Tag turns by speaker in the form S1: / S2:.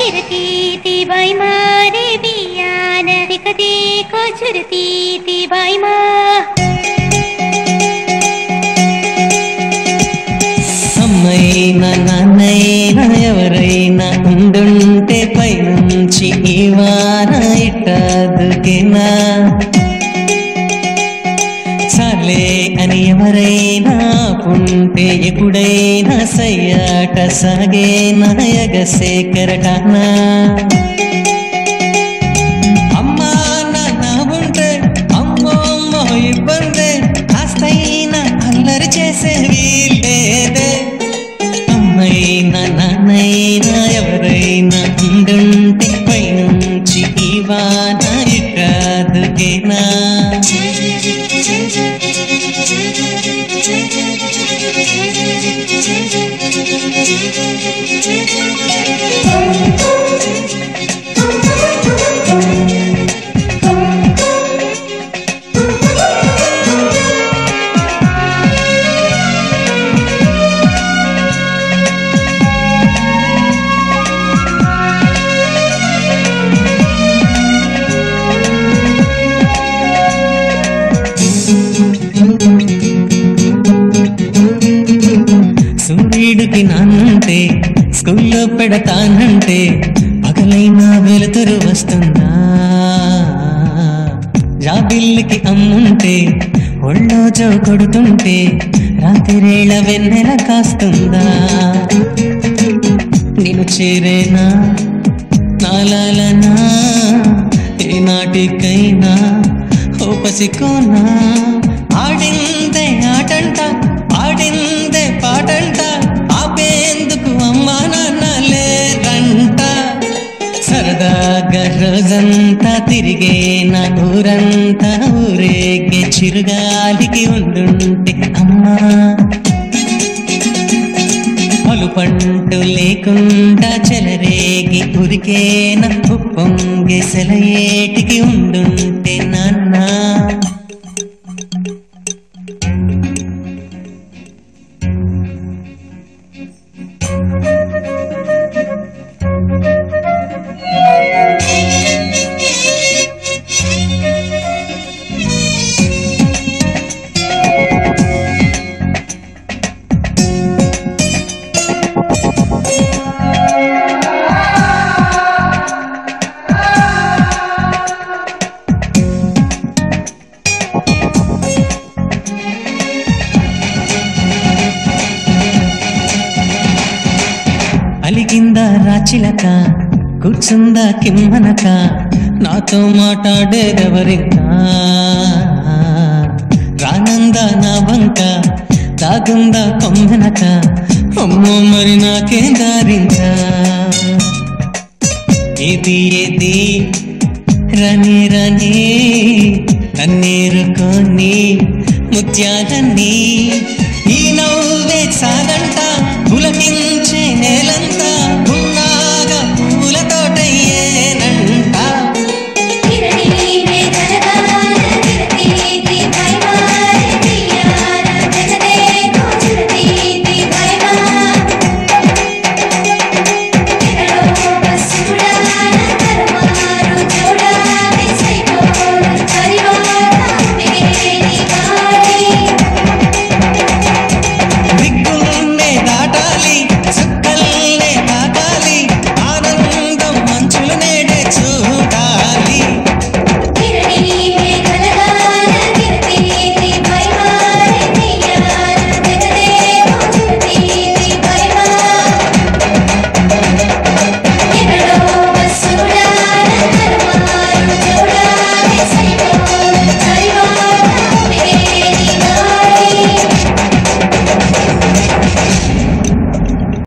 S1: किरतीति वैमारे बियान दिकदेखो छुरतीति वैमा
S2: అమ్మైనా నాన్నైనా ఎవరైనా ఉండుంటే పైనుంచి ఈ వాన ఇట్టదుకేనా చాలే అని ఎవరైనా పుంటే ఎప్పుడైనా సయ్యాట సాగేనా ఎగసేకరటానా అమ్మా నాన్న ఉంటే అమ్మో అమ్మో ఇబ్బందే కాస్తైనా అల్లరి చేసే వీలేదే అమ్మైనా నాన్నైనా ఎవరైనా ఉండుంటే పైనుంచి ఈ వాన ఇట్టాదుకేనా సూర్యుడికి నాన్నంటే స్కూల్లో పెడతానంటే పగలైనా వెలుతురు వస్తుందా జాబిల్లికి అమ్ముంటే ఒళ్ళో జో కొడుతుంటే రాత్రిరేళ వెన్నెల కాస్తుందా నేను చేరేనా నాలాలనా ఏ నాటికైనా ఓ పసికోనా ఆడిందే ఆటంట ఆడిందే పాటంట ఆపేందుకు అమ్మా నాన్న లేరంట సరదాగా రోజంతా తిరిగే నా ఊరంతా ఊరేగే చిరుగాలికి ఉండుంటే అమ్మా పలుపంటు లేకుండా చెలరేగి ఉరికేన ఉప్పొంగే సెలయేటికి ఉండుంటే నాన్న అలిగిందా రాచిలక కూర్చుందా కిమ్మనక నాతో మాట్లాడేదెవరింకా రానందా నా వంక దాగుందా కొమ్మెనక అమ్మో మరి నాకే దారింకా ఏది ఏది రని రని నన్నేరుకొని ముత్యాలన్నీ ఈ నవ్వే సాగంట పులకింద